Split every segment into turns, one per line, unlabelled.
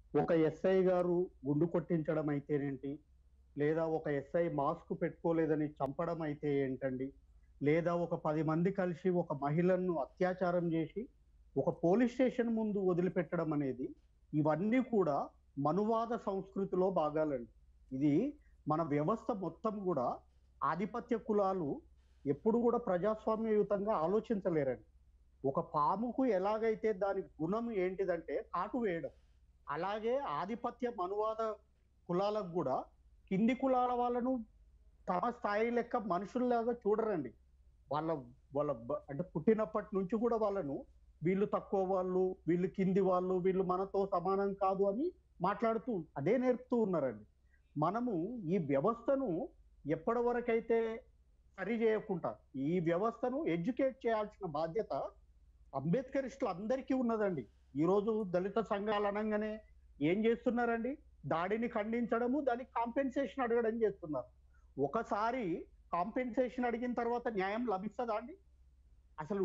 ఒక ఎస్ఐ గారు గుండు కొట్టించడం అయితేనేంటి లేదా ఒక ఎస్ఐ మాస్క్ పెట్టుకోలేదని చంపడం అయితే ఏంటండి లేదా ఒక పది మంది కలిసి ఒక మహిళను అత్యాచారం చేసి ఒక పోలీస్ స్టేషన్ ముందు వదిలిపెట్టడం అనేది ఇవన్నీ కూడా మనువాద సంస్కృతిలో భాగాలండి ఇది మన వ్యవస్థ మొత్తం కూడా ఆధిపత్య కులాలు ఎప్పుడు కూడా ప్రజాస్వామ్యయుతంగా ఆలోచించలేరండి ఒక పాముకు ఎలాగైతే దాని గుణం ఏంటిదంటే కాటు వేయడం అలాగే ఆధిపత్య మనువాద కులాలకు కూడా కింది కులాల వాళ్ళను తమ స్థాయి లెక్క మనుషుల్లాగా చూడరండి వాళ్ళ వాళ్ళ బ- అంటే పుట్టినప్పటి నుంచి కూడా వాళ్ళను వీళ్ళు తక్కువ వాళ్ళు వీళ్ళు కింది వాళ్ళు వీళ్ళు మనతో సమానం కాదు అని మాట్లాడుతూ అదే నేర్పుతూ ఉన్నారండి మనము ఈ వ్యవస్థను ఎప్పటి వరకైతే సరి చేయకుండా ఈ వ్యవస్థను ఎడ్యుకేట్ చేయాల్సిన బాధ్యత అంబేద్కరిస్టులు అందరికీ ఉన్నదండి ఈ రోజు దళిత సంఘాలు అనగానే ఏం చేస్తున్నారండి దాడిని ఖండించడము దానికి కాంపెన్సేషన్ అడగడం చేస్తున్నారు ఒకసారి కాంపెన్సేషన్ అడిగిన తర్వాత న్యాయం లభిస్తుందా అండి అసలు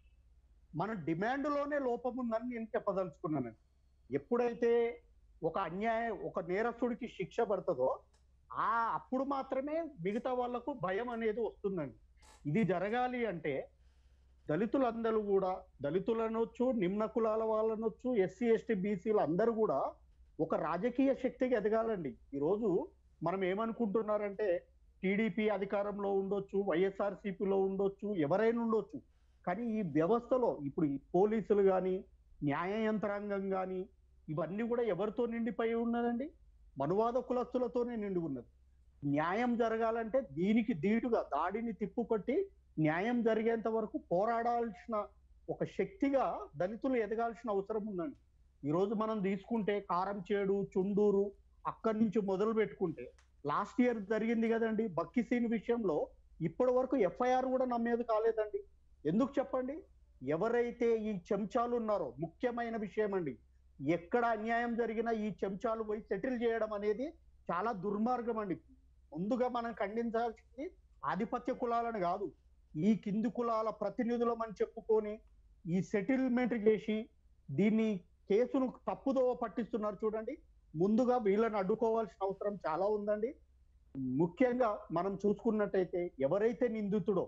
మన డిమాండ్లోనే లోపం ఉందని నేను చెప్పదలుచుకున్నానండి ఎప్పుడైతే ఒక అన్యాయ ఒక నేరస్తుడికి శిక్ష పడుతుందో ఆ అప్పుడు మాత్రమే మిగతా వాళ్లకు భయం అనేది వస్తుందండి ఇది జరగాలి అంటే దళితులందరూ కూడా దళితులనొచ్చు నిమ్న కులాల వాళ్ళనొచ్చు ఎస్సీ ఎస్టీ బీసీలు అందరూ కూడా ఒక రాజకీయ శక్తికి ఎదగాలండి ఈరోజు మనం ఏమనుకుంటున్నారంటే టీడీపీ అధికారంలో ఉండొచ్చు వైఎస్ఆర్ సిపిలో ఉండొచ్చు ఎవరైనా ఉండొచ్చు కానీ ఈ వ్యవస్థలో ఇప్పుడు ఈ పోలీసులు కానీ న్యాయ యంత్రాంగం కానీ ఇవన్నీ కూడా ఎవరితో నిండిపోయి ఉన్నదండి మనువాద కులస్తులతోనే నిండి ఉన్నది న్యాయం జరగాలంటే దీనికి ధీటుగా దాడిని తిప్పుకొట్టి న్యాయం జరిగేంత వరకు పోరాడాల్సిన ఒక శక్తిగా దళితులు ఎదగాల్సిన అవసరం ఉందండి ఈ రోజు మనం తీసుకుంటే కారం చేడు చుండూరు అక్కడి నుంచి మొదలు పెట్టుకుంటే లాస్ట్ ఇయర్ జరిగింది కదండి బక్కిసీన్ విషయంలో ఇప్పటి వరకు ఎఫ్ఐఆర్ కూడా నమ్మేది కాలేదండి ఎందుకు చెప్పండి ఎవరైతే ఈ చెంచాలు ఉన్నారో ముఖ్యమైన విషయం అండి ఎక్కడ అన్యాయం జరిగినా ఈ చెంచాలు పోయి సెటిల్ చేయడం అనేది చాలా దుర్మార్గం అండి ముందుగా మనం ఖండించాల్సింది ఆధిపత్య కులాలను కాదు ఈ కింది కులాల ప్రతినిధులమని చెప్పుకొని ఈ సెటిల్మెంట్ చేసి దీన్ని కేసును తప్పుదోవ పట్టిస్తున్నారు చూడండి ముందుగా వీళ్ళని అడ్డుకోవాల్సిన అవసరం చాలా ఉందండి ముఖ్యంగా మనం చూసుకున్నట్టయితే ఎవరైతే నిందితుడో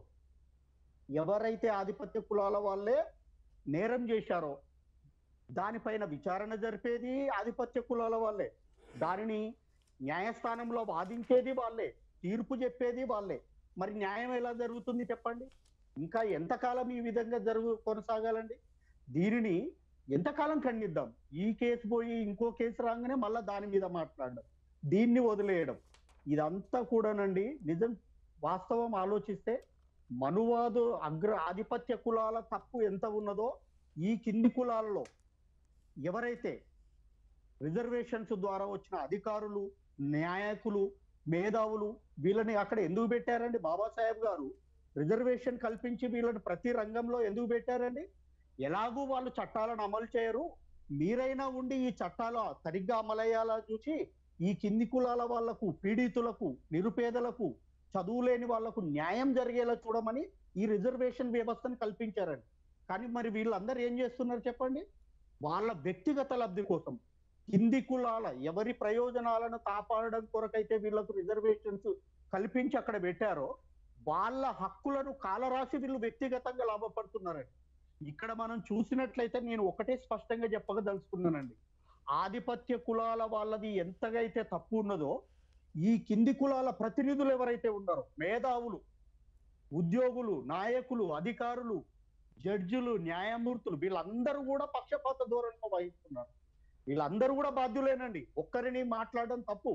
ఎవరైతే ఆధిపత్య కులాల వాళ్ళే నేరం చేశారో దానిపైన విచారణ జరిపేది ఆధిపత్య కులాల వాళ్ళే దానిని న్యాయస్థానంలో వాదించేది వాళ్ళే తీర్పు చెప్పేది వాళ్ళే మరి న్యాయం ఎలా జరుగుతుంది చెప్పండి ఇంకా ఎంతకాలం ఈ విధంగా జరుగు కొనసాగాలండి దీనిని ఎంతకాలం ఖండిద్దాం ఈ కేసు పోయి ఇంకో కేసు రాగానే మళ్ళా దాని మీద మాట్లాడడం దీన్ని వదిలేయడం ఇదంతా కూడానండి నిజం వాస్తవం ఆలోచిస్తే మనువాదు అగ్ర ఆధిపత్య కులాల తప్పు ఎంత ఉన్నదో ఈ కింది కులాలలో ఎవరైతే రిజర్వేషన్స్ ద్వారా వచ్చిన అధికారులు నాయకులు మేధావులు వీళ్ళని అక్కడ ఎందుకు పెట్టారండి బాబాసాహెబ్ గారు రిజర్వేషన్ కల్పించి వీళ్ళని ప్రతి రంగంలో ఎందుకు పెట్టారండి ఎలాగూ వాళ్ళు చట్టాలను అమలు చేయరు మీరైనా ఉండి ఈ చట్టాలు సరిగ్గా అమలయ్యాలా చూసి ఈ కింది కులాల వాళ్లకు పీడితులకు నిరుపేదలకు చదువులేని వాళ్లకు న్యాయం జరిగేలా చూడమని ఈ రిజర్వేషన్ వ్యవస్థను కల్పించారండి కానీ మరి వీళ్ళందరూ ఏం చేస్తున్నారు చెప్పండి వాళ్ళ వ్యక్తిగత లబ్ధి కోసం కింది కులాల ఎవరి ప్రయోజనాలను కాపాడడం కొరకైతే వీళ్ళకు రిజర్వేషన్స్ కల్పించి అక్కడ పెట్టారో వాళ్ళ హక్కులను కాలరాసి వీళ్ళు వ్యక్తిగతంగా లాభపడుతున్నారండి ఇక్కడ మనం చూసినట్లయితే నేను ఒకటే స్పష్టంగా చెప్పగదలుచుకున్నానండి ఆధిపత్య కులాల వాళ్ళది ఎంతగా అయితే తప్పు ఉన్నదో ఈ కింది కులాల ప్రతినిధులు ఎవరైతే ఉన్నారో మేధావులు ఉద్యోగులు నాయకులు అధికారులు జడ్జిలు న్యాయమూర్తులు వీళ్ళందరూ కూడా పక్షపాత ధోరణిలో వహిస్తున్నారు వీళ్ళందరూ కూడా బాధ్యులేనండి ఒక్కరిని మాట్లాడడం తప్పు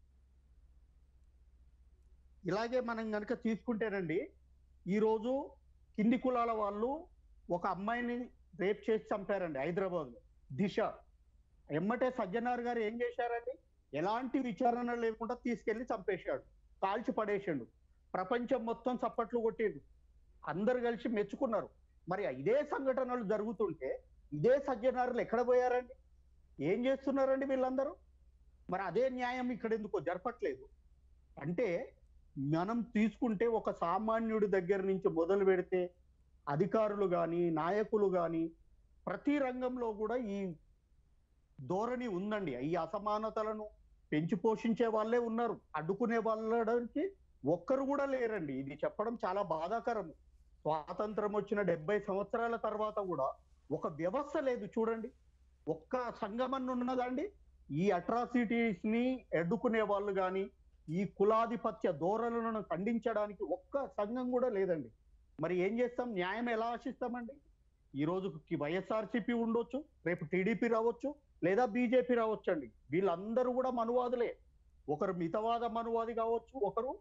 ఇలాగే మనం కనుక తీసుకుంటేనండి ఈరోజు కింది కులాల వాళ్ళు ఒక అమ్మాయిని రేప్ చేసి చంపారండి హైదరాబాద్ లో దిశ ఎమ్మటే సజ్జనార్ గారు ఏం చేశారండి ఎలాంటి విచారణ లేకుండా తీసుకెళ్లి చంపేశాడు కాల్చి పడేసాడు ప్రపంచం మొత్తం చప్పట్లు కొట్టిండు అందరు కలిసి మెచ్చుకున్నారు మరి ఇదే సంఘటనలు జరుగుతుంటే ఇదే సజ్జనారులు ఎక్కడ పోయారండి ఏం చేస్తున్నారండి వీళ్ళందరూ మరి అదే న్యాయం ఇక్కడ ఎందుకో జరపట్లేదు అంటే మనం తీసుకుంటే ఒక సామాన్యుడి దగ్గర నుంచి మొదలు పెడితే అధికారులు కానీ నాయకులు కానీ ప్రతి రంగంలో కూడా ఈ ధోరణి ఉందండి ఈ అసమానతలను పెంచి పోషించే వాళ్ళే ఉన్నారు అడ్డుకునే వాళ్ళకి ఒక్కరు కూడా లేరండి ఇది చెప్పడం చాలా బాధాకరం స్వాతంత్రం వచ్చిన డెబ్బై సంవత్సరాల తర్వాత కూడా ఒక వ్యవస్థ లేదు చూడండి ఒక్క సంగమన్ ఉన్నదండి ఈ అట్రాసిటీస్ ని అడ్డుకునే వాళ్ళు కానీ ఈ కులాధిపత్య ధోరణులను ఖండించడానికి ఒక్క సంఘం కూడా లేదండి మరి ఏం చేస్తాం న్యాయం ఎలా ఆశిస్తామండి ఈ రోజు వైఎస్ఆర్సీపీ ఉండొచ్చు రేపు టీడీపీ రావచ్చు లేదా బీజేపీ రావచ్చు అండి వీళ్ళందరూ కూడా మనువాదులే ఒకరు మితవాద మనువాది కావచ్చు ఒకరు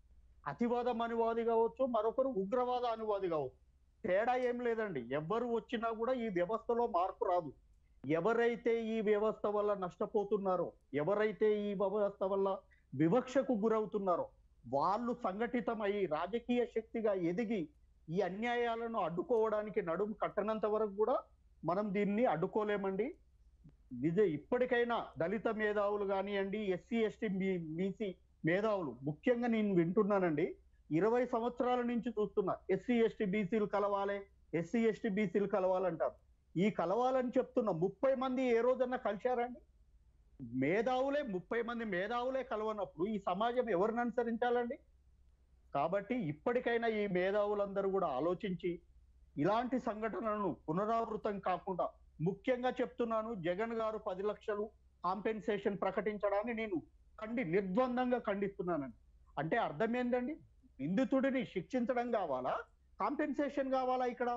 అతివాద మనువాది కావచ్చు మరొకరు ఉగ్రవాద అనువాది కావచ్చు తేడా ఏం లేదండి ఎవ్వరు వచ్చినా కూడా ఈ వ్యవస్థలో మార్పు రాదు ఎవరైతే ఈ వ్యవస్థ వల్ల నష్టపోతున్నారో ఎవరైతే ఈ వ్యవస్థ వల్ల వివక్షకు గురవుతున్నారో వాళ్ళు సంఘటితమై రాజకీయ శక్తిగా ఎదిగి ఈ అన్యాయాలను అడ్డుకోవడానికి నడుము కట్టనంత వరకు కూడా మనం దీన్ని అడ్డుకోలేమండి నిజ ఇప్పటికైనా దళిత మేధావులు కానివ్వండి ఎస్సీ ఎస్టీ బీసీ మేధావులు ముఖ్యంగా నేను వింటున్నానండి ఇరవై సంవత్సరాల నుంచి చూస్తున్నా ఎస్సీ ఎస్టీ బీసీలు కలవాలి ఎస్సీ ఎస్టీ బీసీలు కలవాలంటారు ఈ కలవాలని చెప్తున్న ముప్పై మంది ఏ రోజన్నా కలిశారండి మేధావులే ముప్పై మంది మేధావులే కలవనప్పుడు ఈ సమాజం ఎవరిని అనుసరించాలండి కాబట్టి ఇప్పటికైనా ఈ మేధావులందరూ కూడా ఆలోచించి ఇలాంటి సంఘటనలను పునరావృతం కాకుండా ముఖ్యంగా చెప్తున్నాను జగన్ గారు పది లక్షలు కాంపెన్సేషన్ ప్రకటించడాన్ని నేను ఖండి నిర్ద్వందంగా ఖండిస్తున్నానండి అంటే అర్థం ఏంటండి నిందితుడిని శిక్షించడం కావాలా కాంపెన్సేషన్ కావాలా ఇక్కడ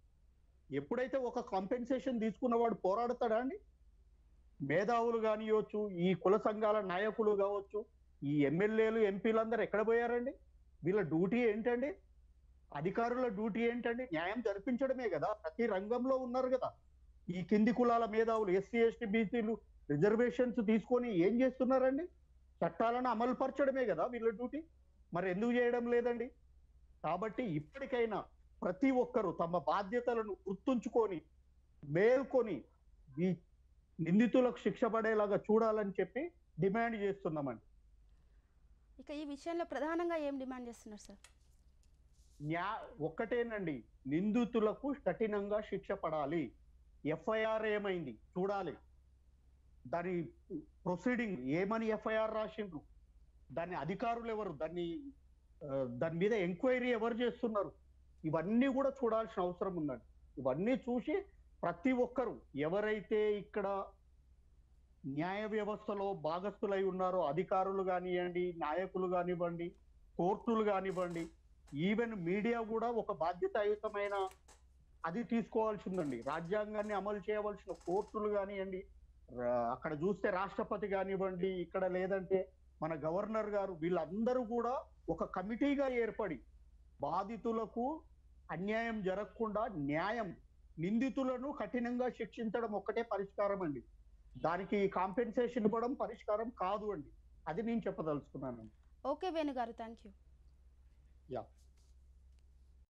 ఎప్పుడైతే ఒక కాంపెన్సేషన్ తీసుకున్నవాడు పోరాడతాడా అండి మేధావులు కానియొచ్చు ఈ కుల సంఘాల నాయకులు కావచ్చు ఈ ఎమ్మెల్యేలు ఎంపీలందరూ ఎక్కడ పోయారండి వీళ్ళ డ్యూటీ ఏంటండి అధికారుల డ్యూటీ ఏంటండి న్యాయం జరిపించడమే కదా ప్రతి రంగంలో ఉన్నారు కదా ఈ కింది కులాల మేధావులు ఎస్సీ ఎస్టీ బీసీలు రిజర్వేషన్స్ తీసుకొని ఏం చేస్తున్నారండి చట్టాలను అమలు పరచడమే కదా వీళ్ళ డ్యూటీ మరి ఎందుకు చేయడం లేదండి కాబట్టి ఇప్పటికైనా ప్రతి ఒక్కరూ తమ బాధ్యతలను గుర్తుంచుకొని మేల్కొని ఈ నిందితులకు శిక్ష పడేలాగా చూడాలని చెప్పి డిమాండ్ చేస్తున్నామండి
ఇక ఈ విషయంలో ప్రధానంగా ఏం డిమాండ్ చేస్తున్నారు సార్
న్యా ఒక్కటేనండి నిందితులకు కఠినంగా శిక్ష పడాలి ఎఫ్ఐఆర్ ఏమైంది చూడాలి దాని ప్రొసీడింగ్ ఏమని ఎఫ్ఐఆర్ రాసిండ్రు దాని అధికారులు ఎవరు దాన్ని ఆ, దాని మీద ఎంక్వైరీ ఎవరు చేస్తున్నారు ఇవన్నీ కూడా చూడాల్సిన అవసరం ఉందండి ఇవన్నీ చూసి ప్రతి ఒక్కరు ఎవరైతే ఇక్కడ న్యాయ వ్యవస్థలో భాగస్థులై ఉన్నారో అధికారులు కానివ్వండి నాయకులు కానివ్వండి కోర్టులు కానివ్వండి ఈవెన్ మీడియా కూడా ఒక బాధ్యతాయుతమైన అది తీసుకోవాల్సి ఉందండి రాజ్యాంగాన్ని అమలు చేయవలసిన కోర్టులు కానివ్వండి రా- అక్కడ చూస్తే రాష్ట్రపతి కానివ్వండి ఇక్కడ లేదంటే మన గవర్నర్ గారు వీళ్ళందరూ కూడా ఒక కమిటీగా ఏర్పడి బాధితులకు అన్యాయం జరగకుండా న్యాయం నిందితులను కఠినంగా శిక్షించడం ఒక్కటే పరిష్కారం అండి దానికి కాంపెన్సేషన్ ఇవ్వడం పరిష్కారం కాదు అండి అది నేను చెప్పదలుచుకున్నాను
ఓకే వేణు గారు థ్యాంక్ యూ
యా